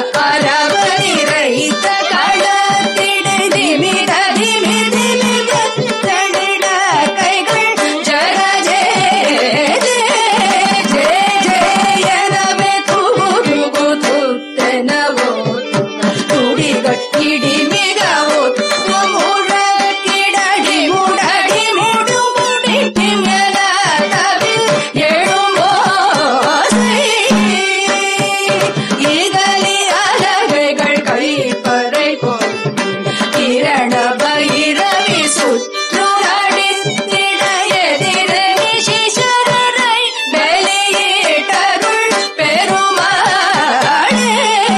அரவரைத்த களத்திடு திமித திமி திமித தடிட கைகள் ஜர ஜே ஜே ஜே ஜே எனவே துகு துகு துத்தனவோ துடிகள் இடி மிகவோ முழக்கிடடி முடடி முடு முடி மேலவில் எழும்போசை இகலி அலகைகள் கைப்பறை கொண்டு கிரண பைரவி சுற்றுரடித்திட எதிர நிசிசரரை வெளியிட்டருள் பெருமாளே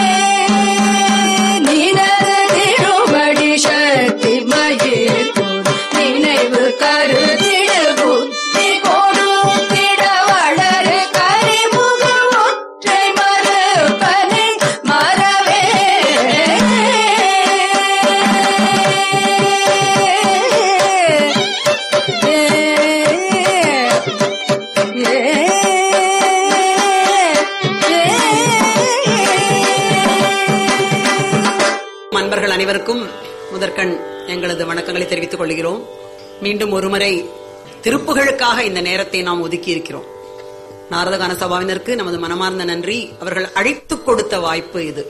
நினது திருமடி சக்தி மயிர் நினைவு கருதிடு புத்தி கொடுத்திட வளரு கரிமுக ஒற்றை மறுபனை மறவே அன்பர்கள் அனைவருக்கும் முதற்கண் எங்களது வணக்கங்களை தெரிவித்துக் கொள்கிறோம் மீண்டும் ஒருமுறை திருப்புகளுக்காக இந்த நேரத்தை நாம் ஒதுக்கி இருக்கிறோம் நாரதகான சபாவினருக்கு நமது மனமார்ந்த நன்றி அவர்கள் அழைத்துக் கொடுத்த வாய்ப்பு இது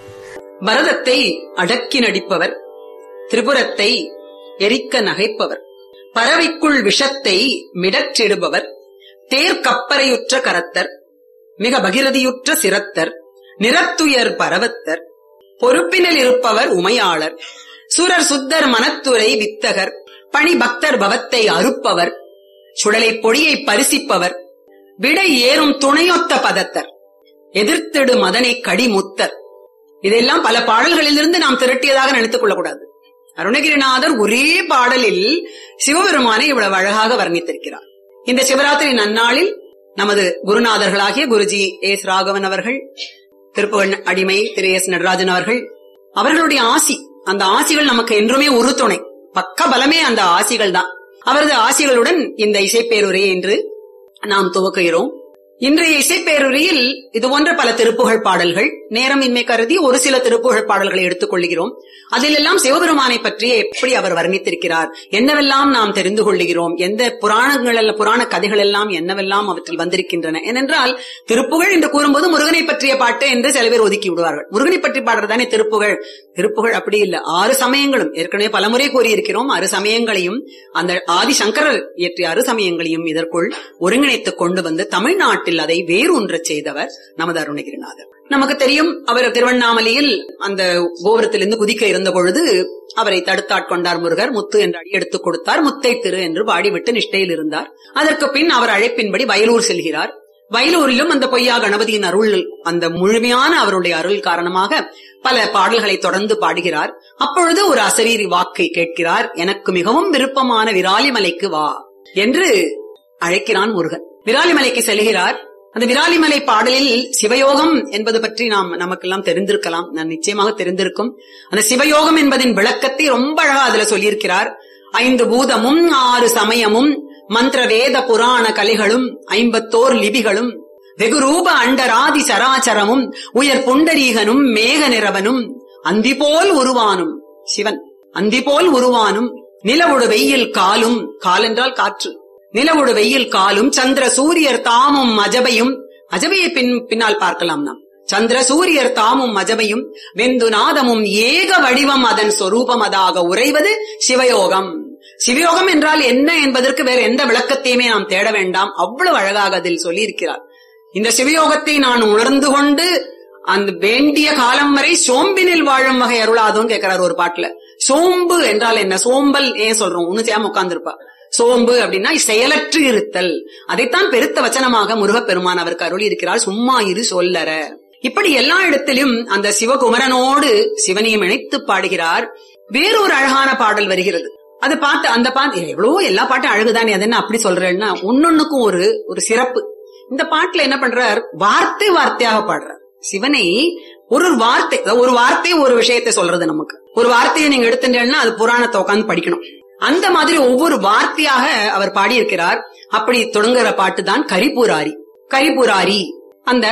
பரதத்தை அடக்கி நடிப்பவர் திரிபுரத்தை எரிக்க நகைப்பவர் பறவைக்குள் விஷத்தை மிடற்றிடுபவர் தேர்க்கப்பறையுற்ற கரத்தர் மிக பகிரதியுற்ற சிரத்தர் நிறத்துயர் பரவத்தர் பொறுப்பினில் இருப்பவர் உமையாளர் சுரர் சுத்தர் மனத்துரை வித்தகர் பணி பக்தர் பவத்தை அறுப்பவர் சுடலை பொடியை பரிசிப்பவர் விடை ஏறும் துணையொத்த பதத்தர் எதிர்த்திடு மதனை கடிமுத்தர் இதெல்லாம் பல பாடல்களிலிருந்து நாம் திரட்டியதாக நினைத்துக் கொள்ளக்கூடாது அருணகிரிநாதர் ஒரே பாடலில் சிவபெருமானை இவ்வளவு அழகாக வர்ணித்திருக்கிறார் இந்த சிவராத்திரி நன்னாளில் நமது குருநாதர்களாகிய குருஜி எஸ் ராகவன் அவர்கள் திருப்புவன் அடிமை திரு எஸ் நடராஜன் அவர்கள் அவர்களுடைய ஆசி அந்த ஆசிகள் நமக்கு என்றுமே உறுதுணை பக்க பலமே அந்த ஆசிகள் தான் அவரது ஆசிகளுடன் இந்த இசைப்பேருரையை இன்று நாம் துவக்குகிறோம் இன்றைய இசைப்பேருரையில் இது போன்ற பல திருப்புகழ் பாடல்கள் நேரமின்மை கருதி ஒரு சில திருப்புகழ் பாடல்களை எடுத்துக் கொள்கிறோம் அதிலெல்லாம் சிவபெருமானை பற்றி எப்படி அவர் வர்ணித்திருக்கிறார் என்னவெல்லாம் நாம் தெரிந்து கொள்ளுகிறோம் எந்த புராணங்கள் அல்ல புராண கதைகள் எல்லாம் என்னவெல்லாம் அவற்றில் வந்திருக்கின்றன ஏனென்றால் திருப்புகழ் என்று கூறும்போது முருகனை பற்றிய பாட்டு என்று சில பேர் ஒதுக்கி விடுவார்கள் முருகனை பற்றி பாடுறதானே திருப்புகழ் திருப்புகழ் அப்படி இல்ல ஆறு சமயங்களும் ஏற்கனவே பலமுறை கூறியிருக்கிறோம் ஆறு சமயங்களையும் அந்த ஆதி சங்கரர் இயற்றிய அறு சமயங்களையும் இதற்குள் ஒருங்கிணைத்துக் கொண்டு வந்து தமிழ்நாட்டில் அதை வேரூன்றச் செய்தவர் நமது அருணகிரிநாதர் நமக்கு தெரியும் அவர் திருவண்ணாமலையில் அந்த கோபுரத்திலிருந்து குதிக்க இருந்த பொழுது அவரை தடுத்தாட்கொண்டார் முருகர் முத்து என்று அடி எடுத்துக் கொடுத்தார் முத்தை திரு என்று பாடிவிட்டு நிஷ்டையில் இருந்தார் அதற்கு பின் அவர் அழைப்பின்படி வயலூர் செல்கிறார் வயலூரிலும் அந்த பொய்யா கணபதியின் அருள் அந்த முழுமையான அவருடைய அருள் காரணமாக பல பாடல்களை தொடர்ந்து பாடுகிறார் அப்பொழுது ஒரு அசரீரி வாக்கை கேட்கிறார் எனக்கு மிகவும் விருப்பமான விராலிமலைக்கு வா என்று அழைக்கிறான் முருகன் விராலிமலைக்கு செல்கிறார் அந்த விராலிமலை பாடலில் சிவயோகம் என்பது பற்றி நாம் நமக்கெல்லாம் தெரிந்திருக்கலாம் நான் நிச்சயமாக தெரிந்திருக்கும் அந்த சிவயோகம் என்பதின் விளக்கத்தை ரொம்ப அழகா அதுல சொல்லியிருக்கிறார் ஐந்து பூதமும் ஆறு சமயமும் மந்திர வேத புராண கலைகளும் ஐம்பத்தோர் லிபிகளும் வெகுரூப அண்டராதி சராச்சரமும் உயர் புண்டரீகனும் மேக நிறவனும் அந்திபோல் உருவானும் சிவன் அந்திபோல் உருவானும் நிலவுடு வெயில் காலும் காலென்றால் காற்று நிலவுடு வெயில் காலும் சந்திர சூரியர் தாமும் அஜபையும் அஜபையை பின் பின்னால் பார்க்கலாம் நாம் சந்திர சூரியர் தாமும் அஜபையும் வெந்து நாதமும் ஏக வடிவம் அதன் சொரூபம் அதாக உறைவது சிவயோகம் சிவயோகம் என்றால் என்ன என்பதற்கு வேற எந்த விளக்கத்தையுமே நாம் தேட வேண்டாம் அவ்வளவு அழகாக அதில் சொல்லியிருக்கிறார் இந்த சிவயோகத்தை நான் உணர்ந்து கொண்டு அந்த வேண்டிய காலம் வரை சோம்பினில் வாழும் வகை அருளாதோன்னு கேட்கிறார் ஒரு பாட்டுல சோம்பு என்றால் என்ன சோம்பல் ஏன் சொல்றோம் ஒண்ணு செய்யாம உட்கார்ந்துருப்பா சோம்பு அப்படின்னா செயலற்று இருத்தல் அதைத்தான் பெருத்த வச்சனமாக முருகப்பெருமான் அவருக்கு அருளி இருக்கிறார் சும்மா இரு சொல்லற இப்படி எல்லா இடத்திலும் அந்த சிவகுமரனோடு சிவனையும் இணைத்து பாடுகிறார் வேறொரு அழகான பாடல் வருகிறது அது பார்த்து அந்த பாட்டு எவ்வளவோ எல்லா பாட்டும் அழகுதானே அது என்ன அப்படி சொல்றேன்னா ஒன்னொன்னுக்கும் ஒரு ஒரு சிறப்பு இந்த பாட்டுல என்ன பண்றார் வார்த்தை வார்த்தையாக பாடுறார் சிவனை ஒரு ஒரு வார்த்தை அதாவது ஒரு வார்த்தை ஒரு விஷயத்தை சொல்றது நமக்கு ஒரு வார்த்தையை நீங்க எடுத்துட்டேன்னா அது புராணத்தை உட்காந்து படிக்கணும் அந்த மாதிரி ஒவ்வொரு வார்த்தையாக அவர் பாடியிருக்கிறார் அப்படி தொடங்குற பாட்டு தான் கரிபுராரி கரிபுராரி அந்த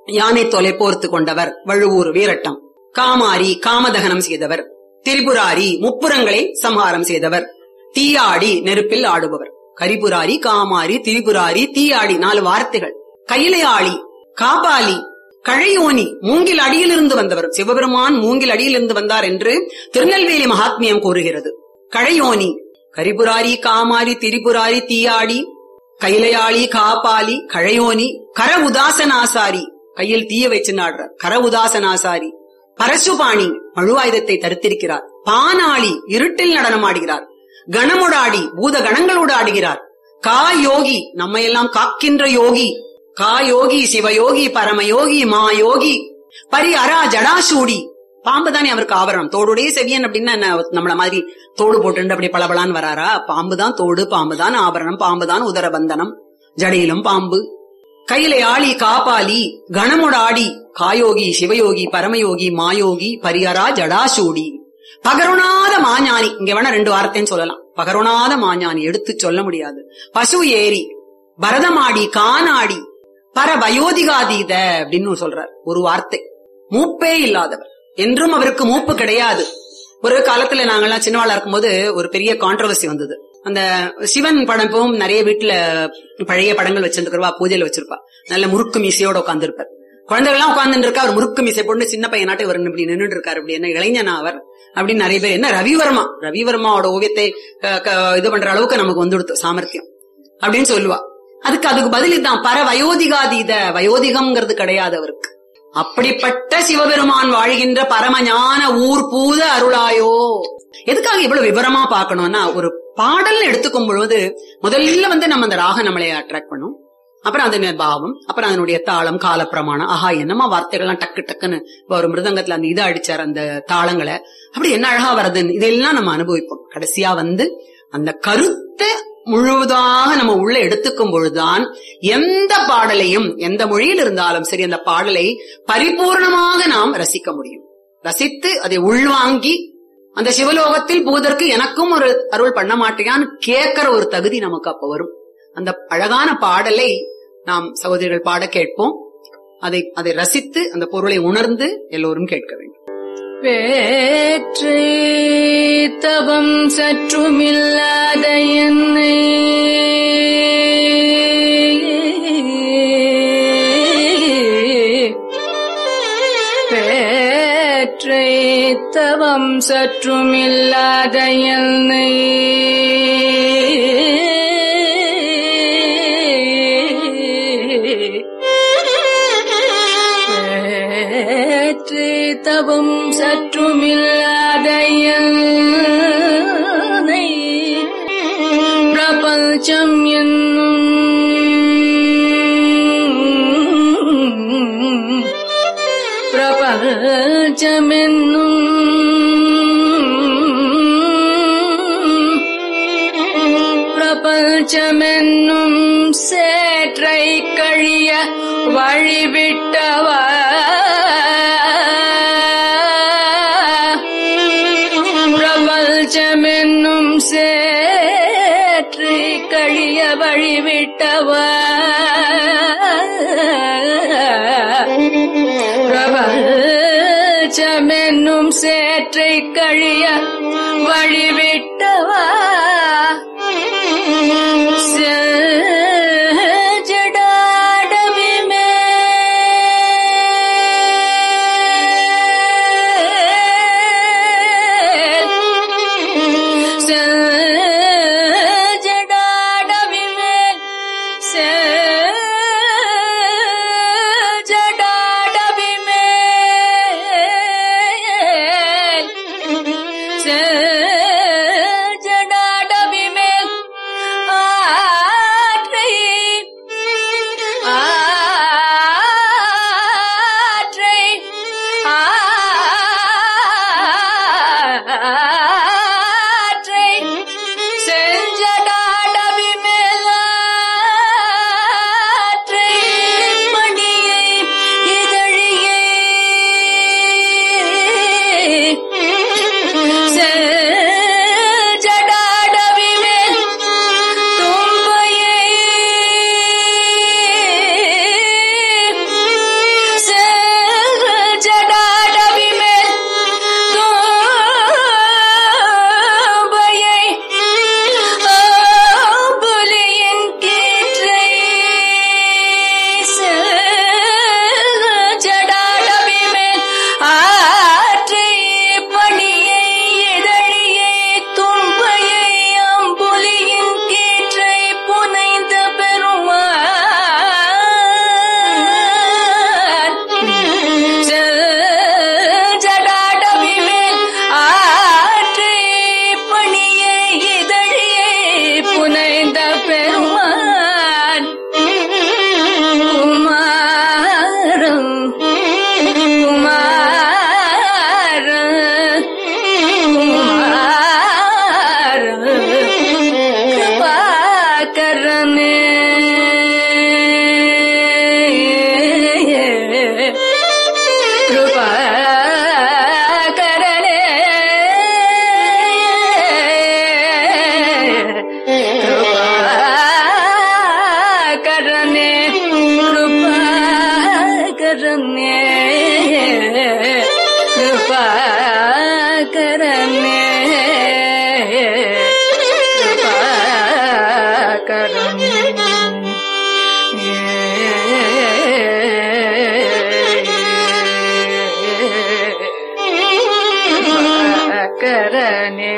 யானை தொலை போர்த்து கொண்டவர் வழுவூர் வீரட்டம் காமாரி காமதகனம் செய்தவர் திரிபுராரி முப்புறங்களை சம்ஹாரம் செய்தவர் தீயாடி நெருப்பில் ஆடுபவர் கரிபுராரி காமாரி திரிபுராரி தீயாடி நாலு வார்த்தைகள் கையிலையாளி காபாலி கழையோனி மூங்கில் அடியிலிருந்து வந்தவர் சிவபெருமான் மூங்கில் அடியிலிருந்து வந்தார் என்று திருநெல்வேலி மகாத்மியம் கூறுகிறது கழையோனி கரிபுராரி காமாரி திரிபுராரி தீயாடி கைலையாளி காப்பாளி கழையோனி கர உதாசனாசாரி கையில் தீய வச்சு நாடுறார் கர உதாசனாசாரி பரசுபாணி மழுவாயுதத்தை தரித்திருக்கிறார் பானாளி இருட்டில் நடனமாடுகிறார் கணமுடாடி பூத கணங்களோடு ஆடுகிறார் கா யோகி நம்மையெல்லாம் காக்கின்ற யோகி கா யோகி சிவயோகி பரமயோகி மா யோகி பரி அரா ஜடாசூடி பாம்பு தானே அவருக்கு ஆவரணம் தோடுடைய செவியன் அப்படின்னா என்ன நம்மள மாதிரி தோடு போட்டு அப்படி பளபளான்னு வராரா பாம்பு தான் தோடு பாம்பு தான் ஆபரணம் பாம்பு தான் உதரபந்தனம் ஜடையிலும் பாம்பு கையில ஆளி காப்பாளி கணமுட ஆடி காயோகி சிவயோகி பரமயோகி மாயோகி பரியரா ஜடாசூடி பகருணாத மாஞானி இங்க வேணா ரெண்டு வார்த்தைன்னு சொல்லலாம் பகருணாத மாஞானி எடுத்து சொல்ல முடியாது பசு ஏரி பரதமாடி கானாடி பர வயோதிகாதீத அப்படின்னு சொல்றார் ஒரு வார்த்தை மூப்பே இல்லாதவர் என்றும் அவருக்கு மூப்பு கிடையாது ஒரு காலத்துல நாங்கெல்லாம் சின்னவாளா இருக்கும்போது ஒரு பெரிய கான்ட்ரவர்சி வந்தது அந்த சிவன் படம் இப்பவும் நிறைய வீட்டுல பழைய படங்கள் வச்சிருக்கிறவா பூஜையில வச்சிருப்பா நல்ல முறுக்கு மீசையோட உட்கார்ந்துருப்பார் குழந்தைகள் எல்லாம் உட்கார்ந்து இருக்கா அவர் முறுக்கு மீசை போட்டு சின்ன பையனாட்டு இவர் இப்படி நின்னுட்டு இருக்காரு அப்படி என்ன இளைஞனா அவர் அப்படின்னு நிறைய பேர் என்ன ரவிவர்மா ரவிவர்மாவோட ஓவியத்தை க- க- இது பண்ற அளவுக்கு நமக்கு வந்துடுத்து சாமர்த்தியம் அப்படின்னு சொல்லுவா அதுக்கு அதுக்கு பதில் இதுதான் பர வயோதிகாதீத வயோதிகம்ங்கிறது கிடையாது அவருக்கு அப்படிப்பட்ட சிவபெருமான் வாழ்கின்ற பரமஞான ஊர் பூத அருளாயோ எதுக்காக இவ்வளவு விவரமா பார்க்கணும்னா ஒரு பாடல் எடுத்துக்கும் பொழுது முதல்ல வந்து நம்ம அந்த ராக நம்மளை அட்ராக்ட் பண்ணும் அப்புறம் அதனுடைய பாவம் அப்புறம் அதனுடைய தாளம் காலப்பிரமாணம் ஆஹா என்னமா வார்த்தைகள்லாம் டக்கு டக்குன்னு இப்ப ஒரு மிருதங்கத்துல அந்த இதை அடிச்சார் அந்த தாளங்களை அப்படி என்ன அழகா வருதுன்னு இதெல்லாம் நம்ம அனுபவிப்போம் கடைசியா வந்து அந்த கருத்தை முழுவதாக நம்ம உள்ள எடுத்துக்கும் பொழுதுதான் எந்த பாடலையும் எந்த மொழியில் இருந்தாலும் சரி அந்த பாடலை பரிபூர்ணமாக நாம் ரசிக்க முடியும் ரசித்து அதை உள்வாங்கி அந்த சிவலோகத்தில் போவதற்கு எனக்கும் ஒரு அருள் பண்ண மாட்டேயான்னு கேட்கிற ஒரு தகுதி நமக்கு அப்ப வரும் அந்த அழகான பாடலை நாம் சகோதரிகள் பாட கேட்போம் அதை அதை ரசித்து அந்த பொருளை உணர்ந்து எல்லோரும் கேட்க வேண்டும் வேற்றை தவம் சற்றுமில்லாத என்னை வேற்றை தவம் சற்றுமில்லாத என்னை வேற்றை தவம் சற்றுமில்லாத என்னை பிரபஞ்சம் என்னும் பிரபஞ்சமென்னும் பிரபஞ்சமென்னும் சேற்றை கழிய வழிவிட்டவா பிரபஞ்சமென்னும் சேற்றை கழிய வழிவிட்டவா பிரபஞ்சமென்னும் சேற்றை கழிய வழிவிட்டவா ஜடாடவி ஜடாடவி ஜடாடவி ஜடாடவி மேல் कृपाकरणे करणे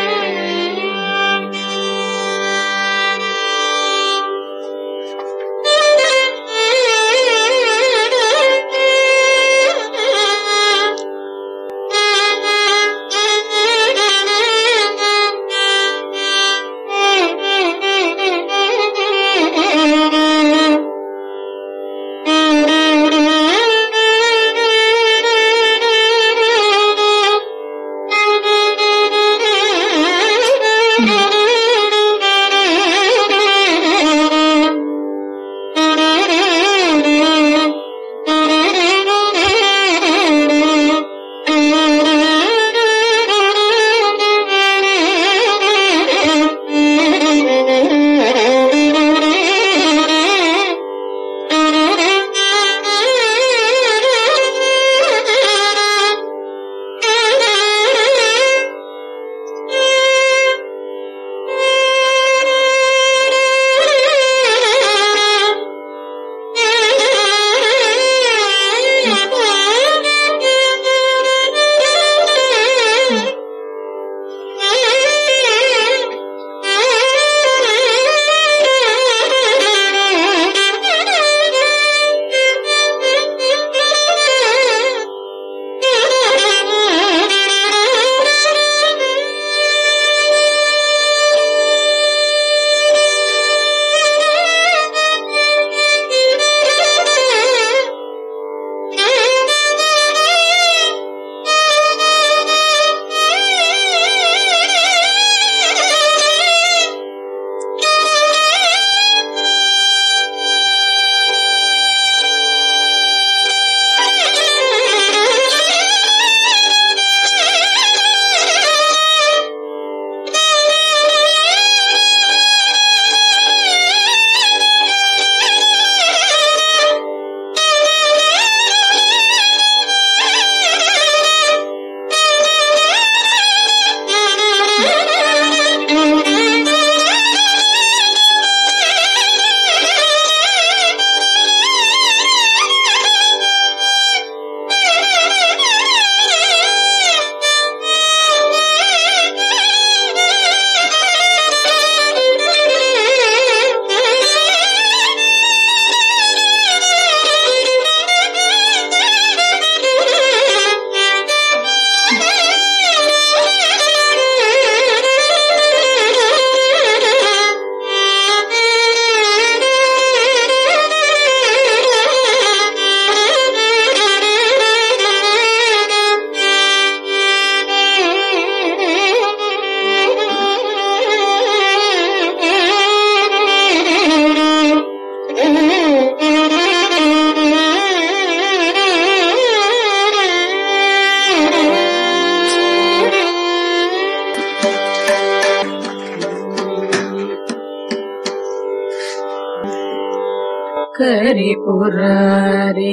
करिपुरारि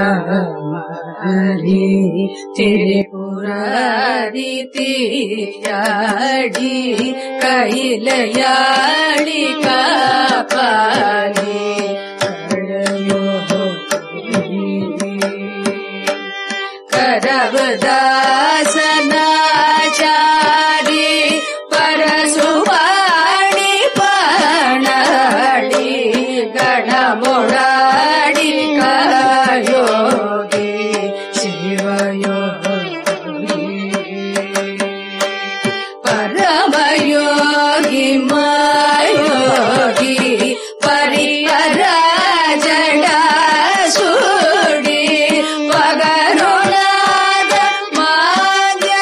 कामरि त्रिपुरारि तीयाडि कैलयाडि कापानि करवदासनाचारि परसुवाणि पाणाडि गणमुडाडि कायोगी शिवयोगी परमयोगी मायोगी परिहराजडा सुडी पगरुणाद मान्य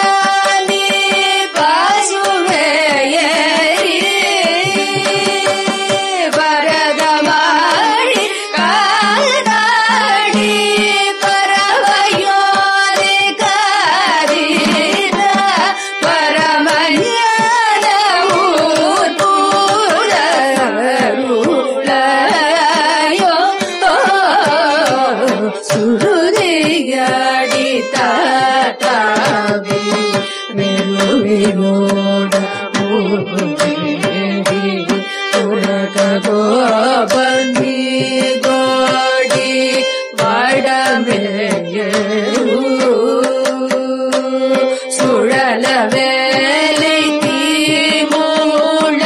சுழல வேலை தீமூழ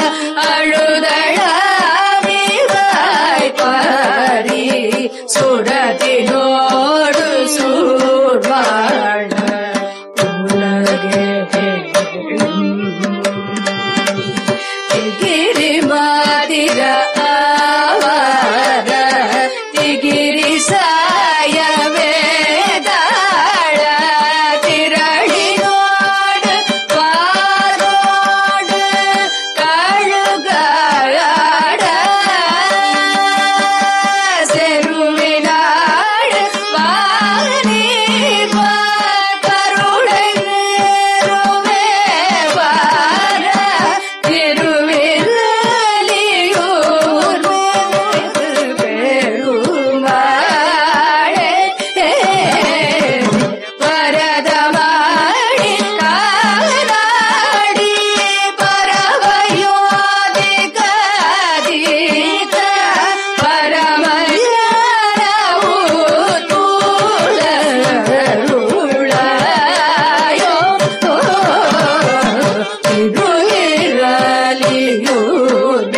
அழுதழாய் பாரி சுடதினோடு சூழ்வாழ உலகே திகிரி மாதிர ஆவார திகிரி சாய வேதாள திரளினோடு பாரோடு கழுகாட செருவினாள் வாரி கருணை நேருமே வார திருவில்லியூர் பெருமாளே வரதவாடி காலாடி பரவயோதி கதித பரமயூளாயோ திருவிரலியூர்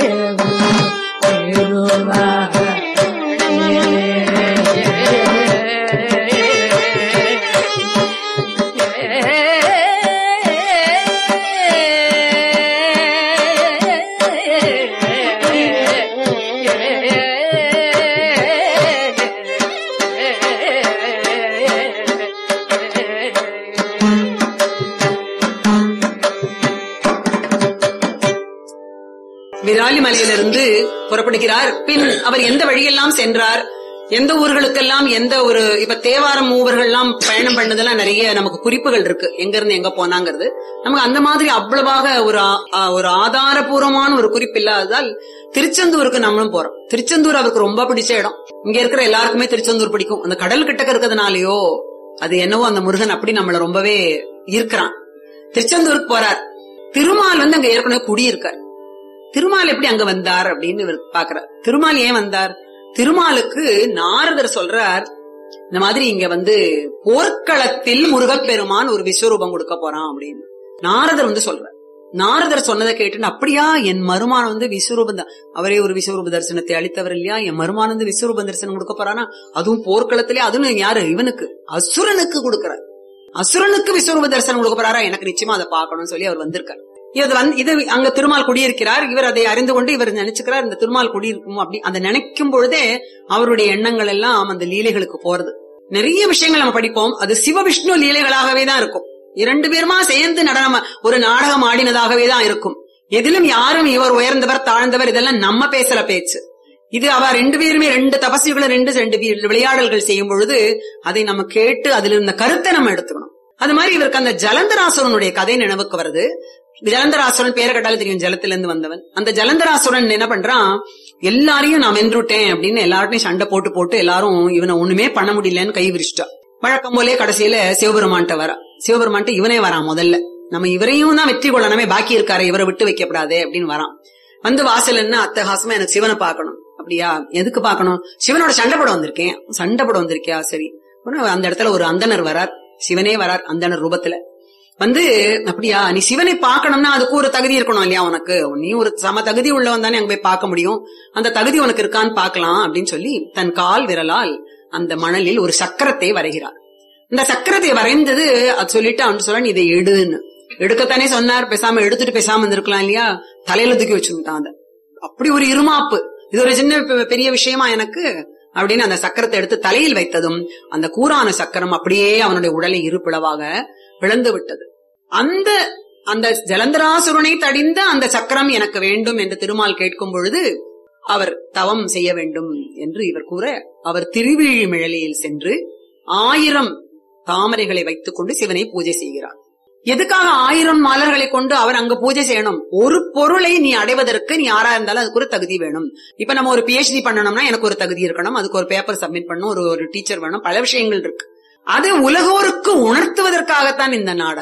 விராலிமலையிலிருந்து புறப்படுகிறார் பின் அவர் எந்த வழியெல்லாம் சென்றார் எந்த ஊர்களுக்கெல்லாம் எந்த ஒரு இப்ப தேவாரம் மூவர்கள்லாம் பயணம் பண்ணதெல்லாம் நிறைய நமக்கு குறிப்புகள் இருக்கு எங்க இருந்து எங்க போனாங்கிறது நமக்கு அந்த மாதிரி அவ்வளவாக ஒரு ஆ- ஆ- ஒரு ஆதாரபூர்வமான ஒரு குறிப்பு இல்லாததால் திருச்செந்தூருக்கு நம்மளும் போறோம் திருச்செந்தூர் அவருக்கு ரொம்ப பிடிச்ச இடம் இங்க இருக்கிற எல்லாருக்குமே திருச்செந்தூர் பிடிக்கும் அந்த கடல் கிட்டக்க இருக்கிறதுனாலயோ அது என்னவோ அந்த முருகன் அப்படி நம்மள ரொம்பவே ஈர்க்கிறான் திருச்செந்தூருக்கு போறார் திருமால் வந்து அங்க ஏற்கனவே குடியிருக்கார் திருமால் எப்படி அங்க வந்தார் அப்படின்னு இவர் பாக்குறார் திருமால் ஏன் வந்தார் திருமாலுக்கு நாரதர் சொல்றார் இந்த மாதிரி இங்க வந்து போர்க்களத்தில் முருகப்பெருமான் ஒரு விஸ்வரூபம் கொடுக்க போறான் அப்படின்னு நாரதர் வந்து சொல்றார் நாரதர் சொன்னதை கேட்டு அப்படியா என் மருமான் வந்து விஸ்வரூபம் தான் அவரே ஒரு விஸ்வரூப தரிசனத்தை அளித்தவர் இல்லையா என் மருமான் வந்து விஸ்வரூப தரிசனம் கொடுக்க போறானா அதுவும் போர்க்களத்திலே அதுவும் யாரு இவனுக்கு அசுரனுக்கு கொடுக்கிறார் அசுரனுக்கு விஸ்வரூப தரிசனம் கொடுக்க போறாரா எனக்கு நிச்சயமா அதை பார்க்கணும்னு சொல்லி அவர் வந்திருக்கார் இது வந்து இது அங்க திருமால் குடியிருக்கிறார் இவர் அதை அறிந்து கொண்டு இவர் நினைச்சுக்கிறார் இந்த திருமால் குடியிருக்கும் அப்படி அந்த நினைக்கும் பொழுதே அவருடைய எண்ணங்கள் எல்லாம் அந்த லீலைகளுக்கு போறது நிறைய விஷயங்கள் நம்ம படிப்போம் அது சிவவிஷ்ணு லீலைகளாகவே தான் இருக்கும் இரண்டு பேருமா சேர்ந்து நடனம் ஒரு நாடகம் ஆடினதாகவே தான் இருக்கும் எதிலும் யாரும் இவர் உயர்ந்தவர் தாழ்ந்தவர் இதெல்லாம் நம்ம பேசுற பேச்சு இது அவ ரெண்டு பேருமே ரெண்டு தபசிகளும் ரெண்டு ரெண்டு வி- விளையாடல்கள் செய்யும் பொழுது அதை நம்ம கேட்டு அதுல இருந்த கருத்தை நம்ம எடுத்துக்கணும் அது மாதிரி இவருக்கு அந்த ஜலந்தராசுரனுடைய கதை நினைவுக்கு வருது ஜலந்தராசுரன் பேரை கட்டாலும் தெரியும் ஜலத்துல இருந்து வந்தவன் அந்த ஜலந்தராசுரன் என்ன பண்றான் எல்லாரையும் நான் வென்றுட்டேன் அப்படின்னு எல்லார்ட்டையும் சண்டை போட்டு போட்டு எல்லாரும் இவனை ஒண்ணுமே பண்ண முடியலன்னு கை விரிச்சிட்டா வழக்கம் போலே கடைசியில சிவபெருமான்ட்ட வரா சிவபெருமான்ட்ட இவனே வரான் முதல்ல நம்ம இவரையும் தான் வெற்றி கொள்ளணுமே பாக்கி இருக்காரு இவரை விட்டு வைக்கப்படாதே அப்படின்னு வரான் வந்து வாசல் என்ன அத்தகாசமா எனக்கு சிவனை பார்க்கணும் அப்படியா எதுக்கு பார்க்கணும் சிவனோட சண்டை போட வந்திருக்கேன் சண்டை போட வந்திருக்கியா சரி உடனே அந்த இடத்துல ஒரு அந்தனர் வரார் சிவனே வரார் அந்தனர் ரூபத்துல வந்து அப்படியா நீ சிவனை பார்க்கணும்னா அதுக்கு ஒரு தகுதி இருக்கணும் இல்லையா உனக்கு நீ ஒரு சம தகுதி உள்ளவன் தானே அங்க போய் பார்க்க முடியும் அந்த தகுதி உனக்கு இருக்கான்னு பார்க்கலாம் அப்படின்னு சொல்லி தன் கால் விரலால் அந்த மணலில் ஒரு சக்கரத்தை வரைகிறார் இந்த சக்கரத்தை வரைந்தது அது சொல்லிட்டு அவன் சொல்ல இதை எடுன்னு எடுக்கத்தானே சொன்னார் பேசாம எடுத்துட்டு பேசாம இருந்திருக்கலாம் இல்லையா தலையில தூக்கி வச்சுட்டான் அதை அப்படி ஒரு இருமாப்பு இது ஒரு சின்ன பெ- பெரிய விஷயமா எனக்கு அப்படின்னு அந்த சக்கரத்தை எடுத்து தலையில் வைத்ததும் அந்த கூரான சக்கரம் அப்படியே அவனுடைய உடலை இருப்பிளவாக விழுந்து விட்டது அந்த அந்த ஜலந்தராசுரனை தடிந்த அந்த சக்கரம் எனக்கு வேண்டும் என்று திருமால் கேட்கும் பொழுது அவர் தவம் செய்ய வேண்டும் என்று இவர் கூற அவர் திருவிழிமிழலியில் சென்று ஆயிரம் தாமரைகளை வைத்துக் கொண்டு சிவனை பூஜை செய்கிறார் எதுக்காக ஆயிரம் மலர்களை கொண்டு அவர் அங்க பூஜை செய்யணும் ஒரு பொருளை நீ அடைவதற்கு நீ யாரா இருந்தாலும் அதுக்கு ஒரு தகுதி வேணும் இப்ப நம்ம ஒரு பிஹெச்டி பண்ணணும்னா எனக்கு ஒரு தகுதி இருக்கணும் அதுக்கு ஒரு பேப்பர் சப்மிட் பண்ணணும் ஒரு ஒரு டீச்சர் வேணும் பல விஷயங்கள் இருக்கு அது உலகோருக்கு உணர்த்துவதற்காகத்தான் இந்த நாடகம்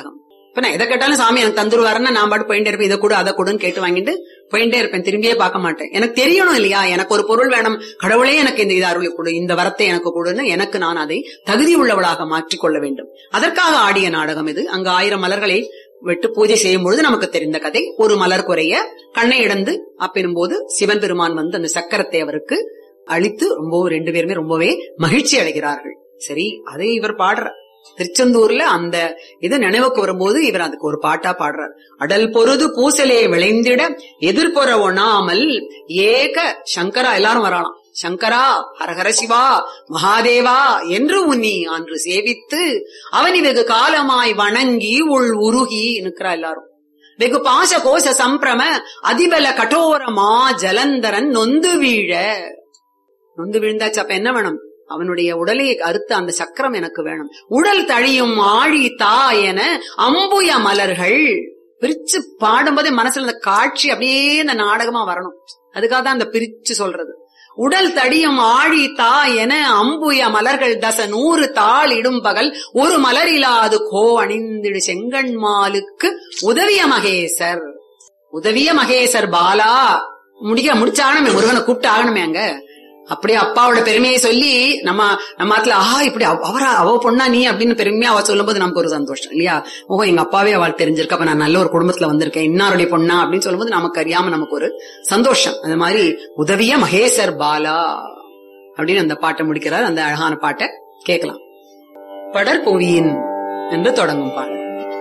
இப்ப நான் எதை கேட்டாலும் சாமி எனக்கு தந்துருவாருன்னா நான் பாட்டு போயிட்டே இருப்பேன் இதை கூட அதை கூடன்னு கேட்டு வாங்கிட்டு போயிட்டே இருப்பேன் திரும்பியே பார்க்க மாட்டேன் எனக்கு தெரியணும் இல்லையா எனக்கு ஒரு பொருள் வேணும் கடவுளே எனக்கு இந்த இது அருளை கொடு இந்த வரத்தை எனக்கு கொடுன்னு எனக்கு நான் அதை தகுதி உள்ளவளாக மாற்றிக்கொள்ள வேண்டும் அதற்காக ஆடிய நாடகம் இது அங்கு ஆயிரம் மலர்களை வெட்டு பூஜை செய்யும் பொழுது நமக்கு தெரிந்த கதை ஒரு மலர் குறைய கண்ணை இழந்து அப்பினும் போது சிவன் பெருமான் வந்து அந்த சக்கரத்தை அவருக்கு அழித்து ரொம்ப ரெண்டு பேருமே ரொம்பவே மகிழ்ச்சி அடைகிறார்கள் சரி அதை இவர் பாடுற திருச்செந்தூர்ல அந்த இது நினைவுக்கு வரும்போது இவர் அதுக்கு ஒரு பாட்டா பாடுறார் அடல் பொருது பூசலே விளைந்திட எதிர்புற ஒணாமல் ஏக சங்கரா எல்லாரும் வரலாம் சங்கரா ஹரஹர சிவா மகாதேவா என்று உன்னி அன்று சேவித்து அவனி வெகு காலமாய் வணங்கி உள் உருகி நிற்கிறா எல்லாரும் வெகு பாச கோஷ சம்பிரம அதிபல கடோரமா ஜலந்தரன் நொந்து வீழ நொந்து விழுந்தாச்சு அப்ப என்ன வேணும் அவனுடைய உடலை அறுத்த அந்த சக்கரம் எனக்கு வேணும் உடல் தழியும் ஆழி தா என அம்புய மலர்கள் பிரிச்சு பாடும்போதே மனசுல அந்த காட்சி அப்படியே இந்த நாடகமா வரணும் அதுக்காக தான் அந்த பிரிச்சு சொல்றது உடல் தடியும் ஆழி தா என அம்புய மலர்கள் தச நூறு தாள் இடும் பகல் ஒரு மலர் இல்லாது கோ அணிந்திடு செங்கண்மாலுக்கு உதவிய மகேசர் உதவிய மகேசர் பாலா முடிக்க முடிச்சாகணுமே முருகனை கூப்பிட்டு ஆகணுமே அங்க அப்படியே அப்பாவோட பெருமையை சொல்லி நம்ம நம்ம ஆத்துல ஆஹா இப்படி அவ- அவரா அவ பொண்ணா நீ அப்படின்னு பெருமையா அவ சொல்லும்போது நமக்கு ஒரு சந்தோஷம் இல்லையா ஓஹோ எங்க அப்பாவே அவள் தெரிஞ்சிருக்க அப்ப நான் நல்ல ஒரு குடும்பத்துல வந்திருக்கேன் இன்னாருடைய பொண்ணா அப்படின்னு சொல்லும்போது நமக்கு அறியாம நமக்கு ஒரு சந்தோஷம் அந்த மாதிரி உதவிய மகேசர் பாலா அப்படின்னு அந்த பாட்டை முடிக்கிறார் அந்த அழகான பாட்டை கேட்கலாம் படற்புவியின் என்று தொடங்கும் பாடல்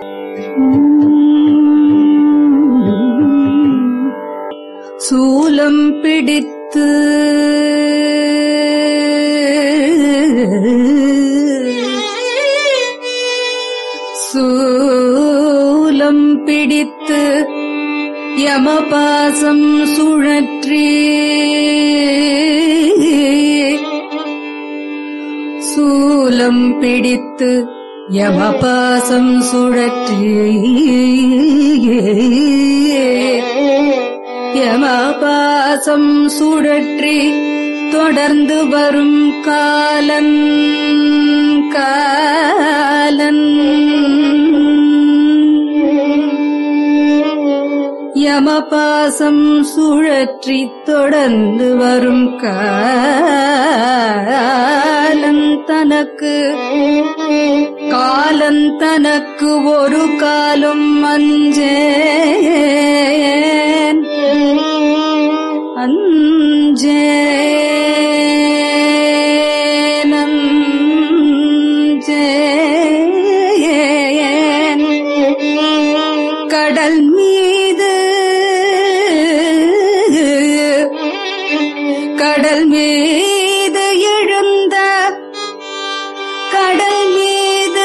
சூலம் பிடித்து சூலம் பிடித்து யமபாசம் சுழற்றி சூலம் பிடித்து யமபாசம் சுழற்றி யமபாசம் சுழற்றி தொடர்ந்து வரும் காலன் காலன் யமபாசம் சுழற்றி தொடர்ந்து வரும் காலன் தனக்கு காலன் தனக்கு ஒரு காலும் அஞ்சேன் அஞ்சேன் அஞ்சேன் கடல் மீது கடல் மீது எழுந்த கடல் மீது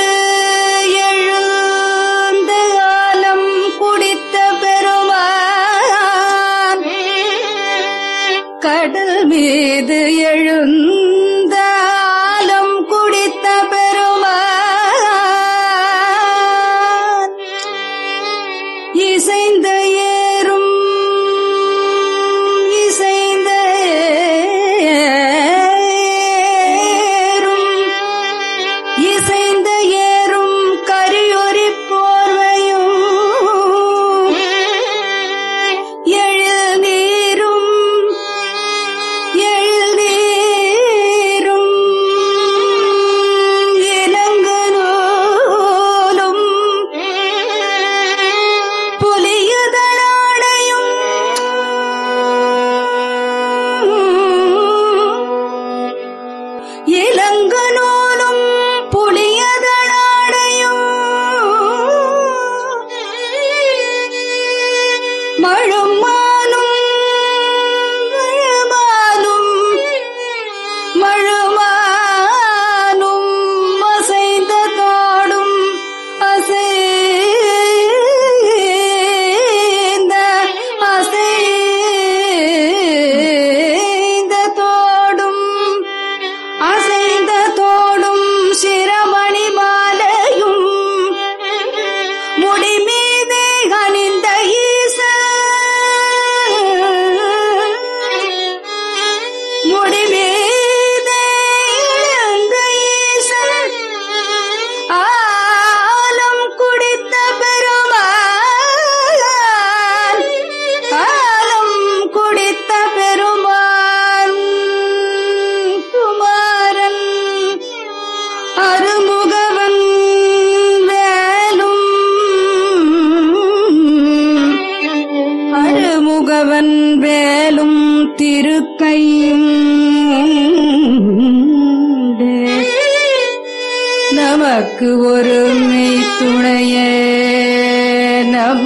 எழுந்த ஆலம் குடித்த பெருமான் கடல் மீது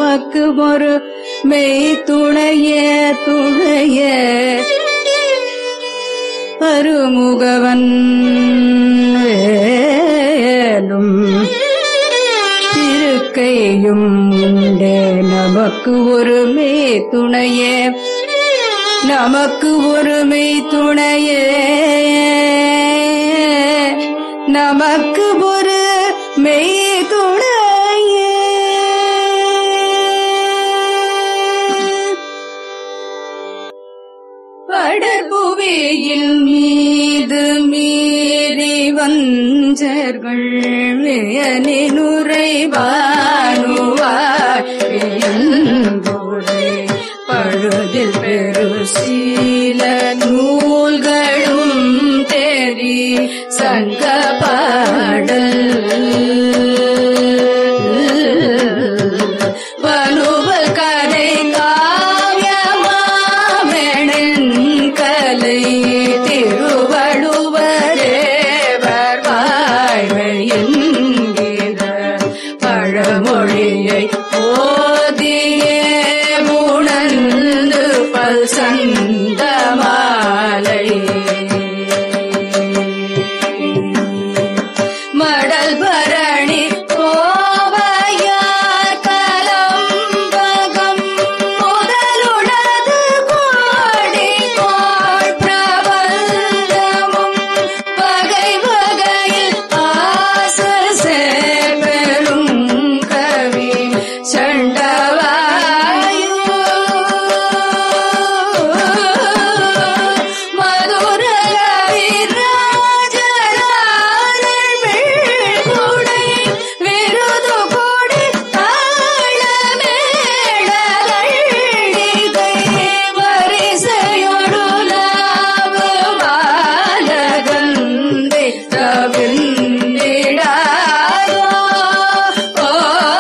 நமக்கு ஒரு மெய் துணைய துணைய அருமுகவன் வேலும் திருக்கையும் உண்டே நமக்கு ஒரு மெய் துணையே நமக்கு ஒரு மெய் துணையே நமக்கு ஒரு மெய் துணையே படர்புவியில் மீது மீறி வஞ்சர்கள் வேயனினுரைவானுவாய் பழுதில் பெரு சீல நூல்களும் தெரி சங்க பாடல் வலுவல் கதை காவியமாமெனின் கலை திருவள்ளுவரேவர் வாழ்வை என்கிற பழமொழியை போதியே உணர்ந்து பல் சந்த மாலை மடல் பரணி கோவையார் கலம்பகம் முதலுடது கோடி கோள் பிரபந்தமும் வகை வகையில் ஆசச பெரும் கவி சண்டவாயு மதுர ராஜராஜை விருது கொடி தாளமேளகள்டிகை வரிசையொரு லாப பாலகந்தை தவிர்ந்திடாதோ ஓ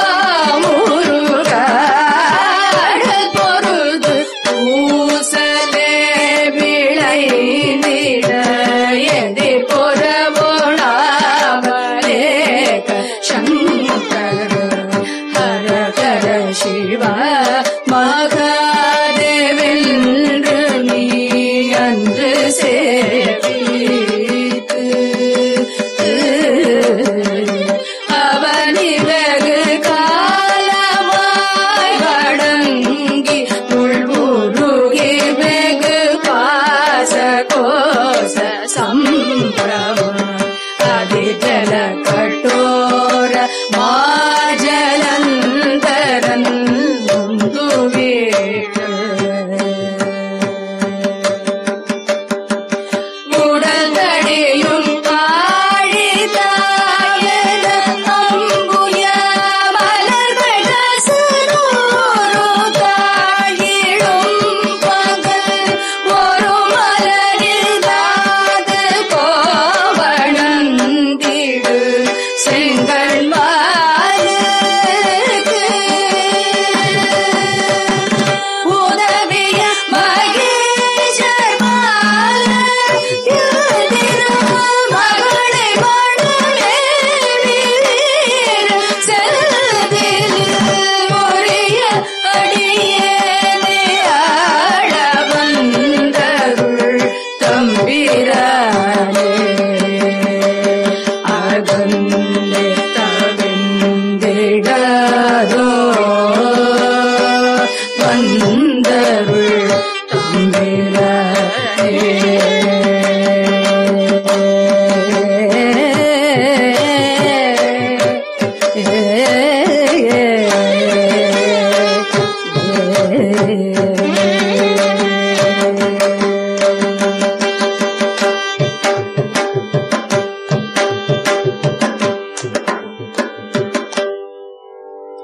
முருகாடல் பொருது பூசலே விளைந்திட எதிர் பொறவோணாமலேக சங்கர ஹரகர சிவா மகாதேவென்று நீ அன்று சேவித்து அவனி வெகு காலமாய் வடங்கி உள்வுருகி வெகு பாச கோச சம்பிரம அதிஜல கட்டோர மாஜலந்தரன் உடல் தடியும் காழி தாயன அம்புய மலர்கள் சரூரு தாழிடும் பகல் ஒரு மலரில் தாது கோவணந்திடு செங்கல் மாலுக்கு உதவிய மகேஷர் மாலர் யுதிரு மகளை மணமேவீர் செல்தில் முறிய அடியேனே ஆள வந்தருள் தம்பிரானே அகந்தே தவிந்திடாதோ வந்தருள் தம்பிரானே